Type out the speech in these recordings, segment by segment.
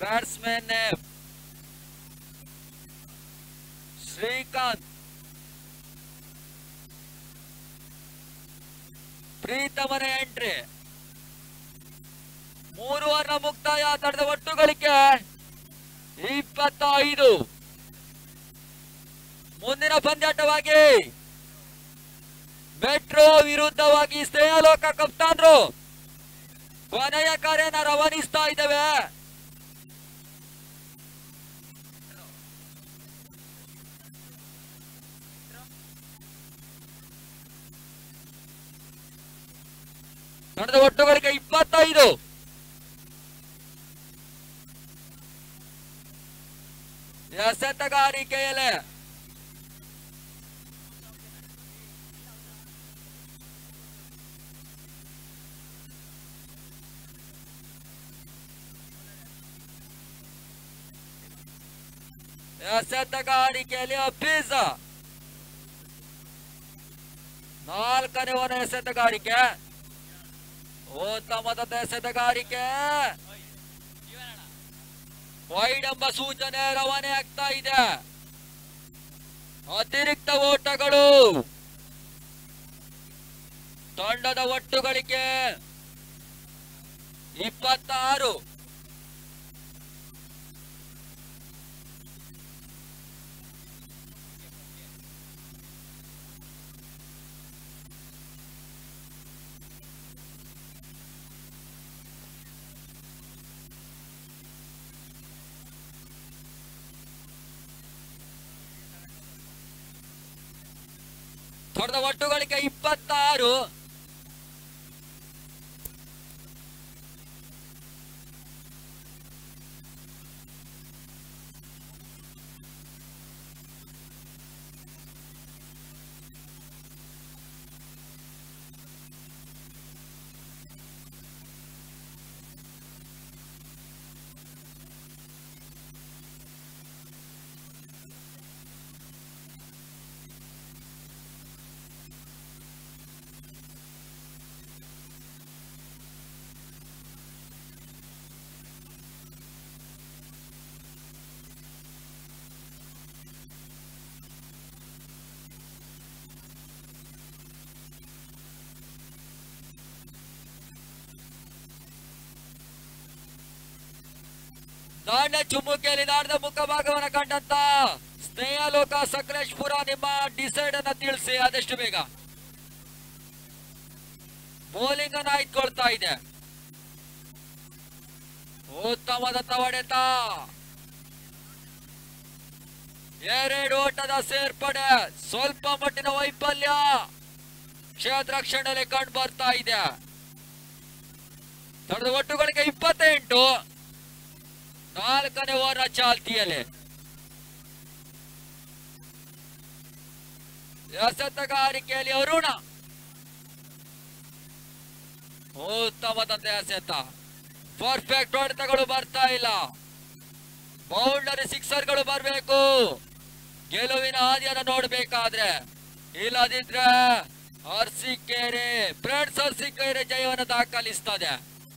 batsman name Srikanth ಪ್ರೀತಮನ entry ಮೂರು ವರ್ಣ ಮುಕ್ತಾಯ ತಡೆದ ಒಟ್ಟು ಗಳಿಕೆ ಇಪ್ಪತ್ತೈದು ಮುಂದಿನ ಪಂದ್ಯಾಟವಾಗಿ ಮೆಟ್ರೋ ವಿರುದ್ಧವಾಗಿ ಸ್ನೇಹಲೋಕ ಕಪ್ತಾನ್ರು ಕೊನೆಯ ಕಾರ್ಯನ ರವಾನಿಸ್ತಾ ಇದ್ದೇವೆ ನಡೆದ ಒಟ್ಟುಗಳಿಗೆ ಇಪ್ಪತ್ತೈದು ಎಸೆತಗಾರಿಕೆಯಲ್ಲಿ ಎಸೆತಗಾರಿಕೆಯಲ್ಲಿ ಅಪ್ಪೀಸ ನಾಲ್ಕನೇ ಓನ ಎಸೆತಗಾರಿಕೆ ಉತ್ತಮದ ಎಸೆತಗಾರಿಕೆ ವೈಡ್ ಎಂಬ ಸೂಚನೆ ರವಾನೆ ಆಗ್ತಾ ಇದೆ ಅತಿರಿಕ್ತ ಓಟಗಳು ತಂಡದ ಒಟ್ಟು ಗಳಿಕೆ ಇಪ್ಪತ್ತಾರು ತಂಡದ ಒಟ್ಟು ಗಳಿಕೆ ಇಪ್ಪತ್ತಾರು ದಾಂಡ ಚುಮ್ಮುಕಿಯಲ್ಲಿ ದಾಟದ ಮುಖಭಾಗವನ್ನು ಕಂಡಂತ ಸ್ನೇಹಲೋಕ ಸಕಲೇಶ್ಪುರ ನಿಮ್ಮ ಡಿಸೈಡ್ ಅನ್ನ ತಿಳಿಸಿ ಆದಷ್ಟು ಬೇಗ ಬೌಲಿಂಗ್ ಅನ್ನ ಆಯ್ಕೊಳ್ತಾ ಇದೆ ಉತ್ತಮದಂತ ಹೊಡೆತ ಎರಡು ಓಟದ ಸೇರ್ಪಡೆ ಸ್ವಲ್ಪ ಮಟ್ಟಿನ ವೈಫಲ್ಯ ಕ್ಷೇತ್ರ ರಕ್ಷಣೆಯಲ್ಲಿ ಕಂಡು ಬರ್ತಾ ಇದೆ ತಡೆದ ಒಟ್ಟುಗಳಿಗೆ ಇಪ್ಪತ್ತೆಂಟು ನಾಲ್ಕನೇ ಓವರ್ ಚಾಲ್ತಿಯಲ್ಲಿ ಎಸೆತಗಾರಿಕೆಯಲ್ಲಿ ಅರುಣ ಉತ್ತಮದಂತೆ ಎಸೆತ ಪರ್ಫೆಕ್ಟ್ ಹೊಡೆತಗಳು ಬರ್ತಾ ಇಲ್ಲ ಬೌಂಡರಿ ಸಿಕ್ಸರ್ಗಳು ಬರಬೇಕು ಗೆಲುವಿನ ಹಾದಿಯನ್ನು ನೋಡ್ಬೇಕಾದ್ರೆ ಇಲ್ಲದಿದ್ರೆ ಅರ್ಸಿಕೆರೆ ಫ್ರೆಂಡ್ಸ್ ಅರ್ಸಿಕೆರೆ ಜಯವನ್ನು ದಾಖಲಿಸ್ತದೆ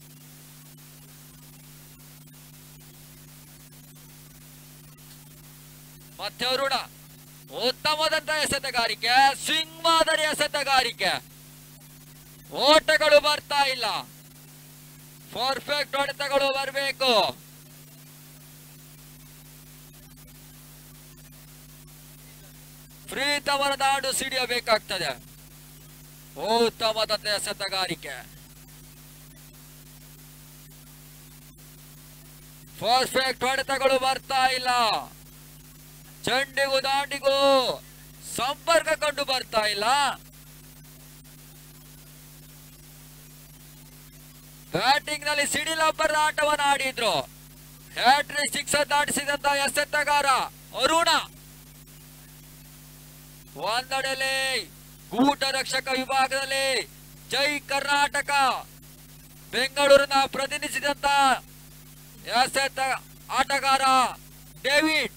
ಮತ್ತೆ ಅರುಣ ಉತ್ತಮದಂತ ಎಸೆತಗಾರಿಕೆ ಸ್ವಿಂಗ್ ಮಾದರಿ ಎಸೆತಗಾರಿಕೆ ಓಟಗಳು ಬರ್ತಾ ಇಲ್ಲ ಪರ್ಫೆಕ್ಟ್ ಹೊಡೆತಗಳು ಬರಬೇಕು ಪ್ರೀತಮನ ದಾಡು ಸಿಡಿಯಬೇಕಾಗ್ತದೆ ಉತ್ತಮದಂತ ಎಸೆತಗಾರಿಕೆ ಪರ್ಫೆಕ್ಟ್ ಹೊಡೆತಗಳು ಬರ್ತಾ ಇಲ್ಲ ಚೆಂಡಿಗೂ ದಾಂಡಿಗೂ ಸಂಪರ್ಕ ಕಂಡು ಬರ್ತಾ ಇಲ್ಲ ಬ್ಯಾಟಿಂಗ್ ನಲ್ಲಿ ಸಿಡಿಲಬ್ಬರ ಆಟವನ್ನು ಆಡಿದ್ರು ಹ್ಯಾಟ್ರಿಕ್ ಸಿಕ್ಸರ್ ದಾಟಿಸಿದಂತ ಎಸೆತಗಾರ ಅರುಣ ಒಂದೆಡೆಯಲ್ಲಿ ಗೂಟ ರಕ್ಷಕ ವಿಭಾಗದಲ್ಲಿ ಜೈ ಕರ್ನಾಟಕ ಬೆಂಗಳೂರಿನ ಪ್ರತಿನಿಧಿಸಿದಂತ ಎಸೆತ ಆಟಗಾರ ಡೇವಿಡ್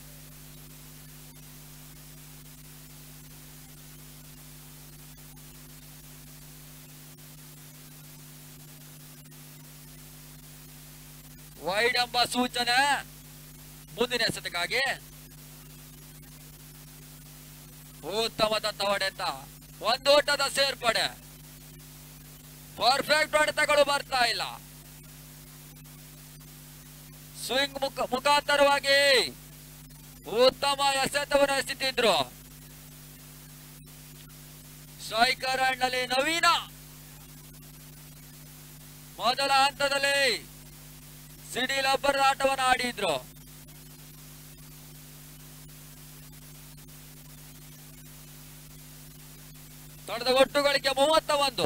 ವೈಡ್ ಎಂಬ ಸೂಚನೆ ಮುಂದಿನ ಎಸೆತಕ್ಕಾಗಿ ಉತ್ತಮದಂತ ಹೊಡೆತ ಒಂದು ಓಟದ ಸೇರ್ಪಡೆ ಪರ್ಫೆಕ್ಟ್ ಹೊಡೆತಗಳು ಬರ್ತಾ ಇಲ್ಲ ಸ್ವಿಂಗ್ ಮುಖ ಮುಖಾಂತರವಾಗಿ ಉತ್ತಮ ಎಸೆತವನ್ನು ಎಸೆತಿದ್ರು ಸ್ಟ್ರೈಕರ್ ನಲ್ಲಿ ನವೀನ ಮೊದಲ ಹಂತದಲ್ಲಿ ಸಿಡಿ ಲಬ್ಬರ್ ಆಟವನ್ನು ಆಡಿದ್ರು ತೊಡೆದ ಒಟ್ಟುಗಳಿಗೆ ಮೂವತ್ತ ಒಂದು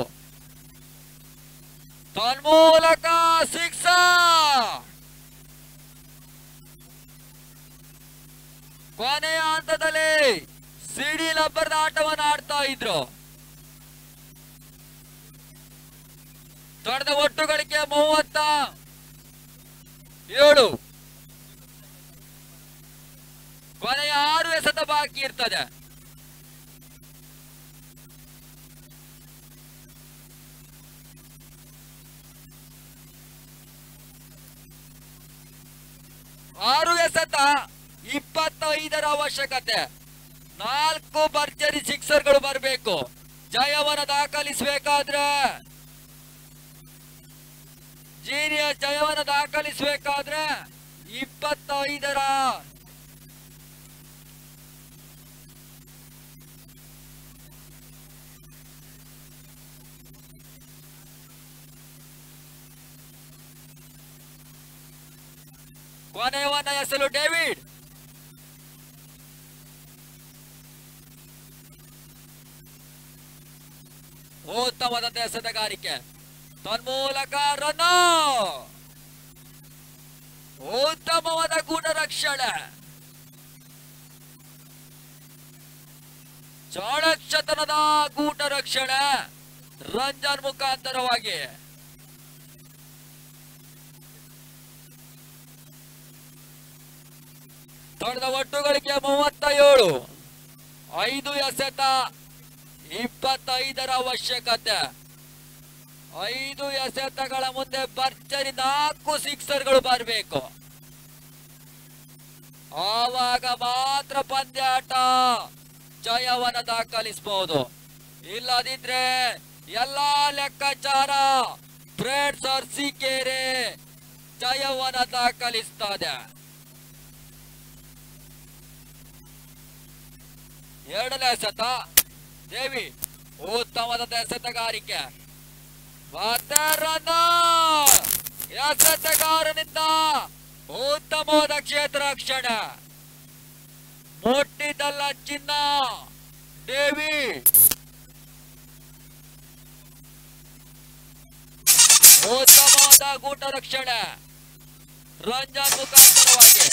ತನ್ಮೂಲಕ ಸಿಕ್ಸ ಕೊನೆಯ ಹಂತದಲ್ಲಿ ಸಿಡಿ ಲಬ್ಬರ್ದ ಆಟವನ್ನು ಆಡ್ತಾ ಇದ್ರು ತೊಡೆದ ಒಟ್ಟುಗಳಿಗೆ ಮೂವತ್ತ ಏಳು ಕೊನೆಯ ಆರು ಎಸೆತ ಬಾಕಿ ಇರ್ತದೆ ಆರು ಎಸೆತ ಇಪ್ಪತ್ತೈದರ ಅವಶ್ಯಕತೆ ನಾಲ್ಕು ಭರ್ಜರಿ ಸಿಕ್ಸರ್ಗಳು ಬರಬೇಕು ಜಯವನ್ನ ದಾಖಲಿಸಬೇಕಾದ್ರೆ ಜೀನಿಯಸ್ ಜಯವನ್ನ ದಾಖಲಿಸಬೇಕಾದ್ರೆ ಇಪ್ಪತ್ತೈದರ ಕೊನೆಯವನ್ನ ಹೆಸರು ಡೇವಿಡ್ ಉತ್ತಮವಾದಂತ ಎಸೆತಗಾರಿಕೆ ತನ್ಮೂಲಕ ರನ್ ಉತ್ತಮವಾದ ಗುಣ ರಕ್ಷಣೆ ಚಾಣಕ್ಷತನದ ಗೂಟ ರಕ್ಷಣೆ ರಂಜನ್ ಮುಖಾಂತರವಾಗಿ ತೊಡೆದ ಒಟ್ಟುಗಳಿಗೆ ಮೂವತ್ತ ಏಳು ಐದು ಎಸೆತ ಇಪ್ಪತ್ತೈದರ ಅವಶ್ಯಕತೆ ಐದು ಎಸೆತಗಳ ಮುಂದೆ ಭರ್ಜರಿ ನಾಲ್ಕು ಸಿಕ್ಸರ್ಗಳು ಬರಬೇಕು ಆವಾಗ ಮಾತ್ರ ಪಂದ್ಯಾಟ ಜಯವನ್ನ ದಾಖಲಿಸಬಹುದು ಇಲ್ಲದಿದ್ರೆ ಎಲ್ಲಾ ಲೆಕ್ಕಾಚಾರ ಬ್ರೇಡ್ಸ್ ಅರ್ಸಿಕೇರೆ ಜಯವನ್ನ ದಾಖಲಿಸ್ತದೆ ಎರಡನೇ ಎಸೆತ ದೇವಿ ಉತ್ತಮವಾದ ಎಸೆತಗಾರಿಕೆ ಮತ್ತೆ ರನ್ ಎಸೆತಗಾರನಿಂದ ಉತ್ತಮವಾದ ಕ್ಷೇತ್ರ ರಕ್ಷಣೆ ಮುಟ್ಟಿದ್ದಲ್ಲ ಚಿನ್ನ ದೇವಿ ಉತ್ತಮವಾದ ಗೂಟ ರಕ್ಷಣೆ ರಂಜನ್ ಮುಖಾಂತರವಾಗಿ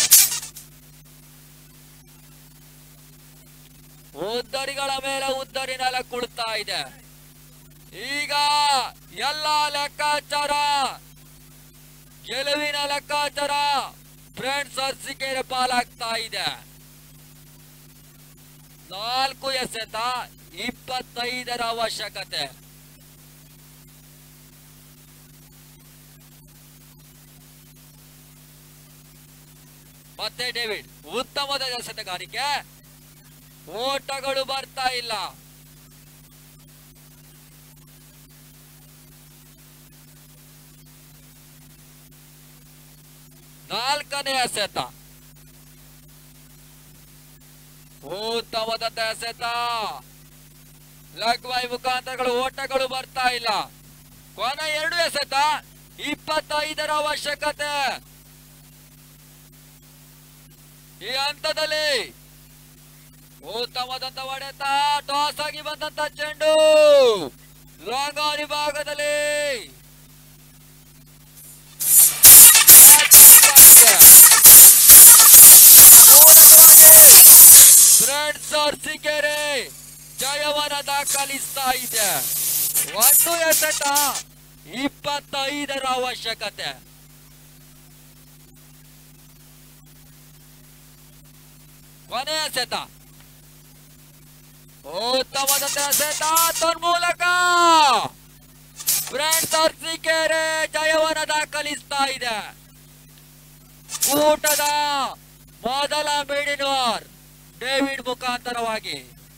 ಉದ್ದರಿಗಳ ಮೇಲೆ ಉದ್ದರಿ ನೆಲ ಕುಳ್ತಾ ಇದೆ ಈಗ ಎಲ್ಲ ಲೆಕ್ಕಾಚಾರ ಗೆಲುವಿನ ಲೆಕ್ಕಾಚಾರ ಫ್ರೆಂಡ್ಸ್ ಅರ್ಸಿಕೆರೆ ಪಾಲಾಗ್ತಾ ಇದೆ ನಾಲ್ಕು ಎಸೆತ ಇಪ್ಪತ್ತೈದರ ಅವಶ್ಯಕತೆ ಮತ್ತೆ ಡೇವಿಡ್ ಉತ್ತಮದ ಎಸೆತಗಾರಿಕೆ ಓಟಗಳು ಬರ್ತಾ ಇಲ್ಲ ನಾಲ್ಕನೇ ಎಸೆತ ಉತ್ತಮವಾದಂತ ಎಸೆತ ಲಗ್ವೈ ಮುಖಾಂತರಗಳು ಓಟಗಳು ಬರ್ತಾ ಇಲ್ಲ ಕೊನೆ ಎರಡು ಎಸೆತ ಇಪ್ಪತ್ತೈದರ ಅವಶ್ಯಕತೆ ಈ ಹಂತದಲ್ಲಿ ಉತ್ತಮವಾದಂತ ಹೊಡೆತ ಟಾಸ್ ಆಗಿ ಬಂದಂತ ಚೆಂಡು ಲಾಂಗ್ ಆನ್ ವಿಭಾಗದಲ್ಲಿ ಫ್ರೆಂಡ್ಸ್ ಅರ್ಸಿಕೆರೆ ಜಯವನ್ನ ದಾಖಲಿಸ್ತಾ ಇದೆ ಒಂದು ಎಸೆತ ಇಪ್ಪತ್ತೈದರ ಅವಶ್ಯಕತೆ ಕೊನೆಯ ಎಸೆತ ಉತ್ತಮವಾದಂತ ಎಸೆತ ತನ್ಮೂಲಕ ಫ್ರೆಂಡ್ಸ್ ಅರ್ಸಿಕೆರೆ ಜಯವನ್ನ ದಾಖಲಿಸ್ತಾ ಇದೆ ಕೂಟದ ಮೊದಲ ಮೇಡಿನವರ್ ಡೇವಿಡ್ ಮುಖಾಂತರವಾಗಿ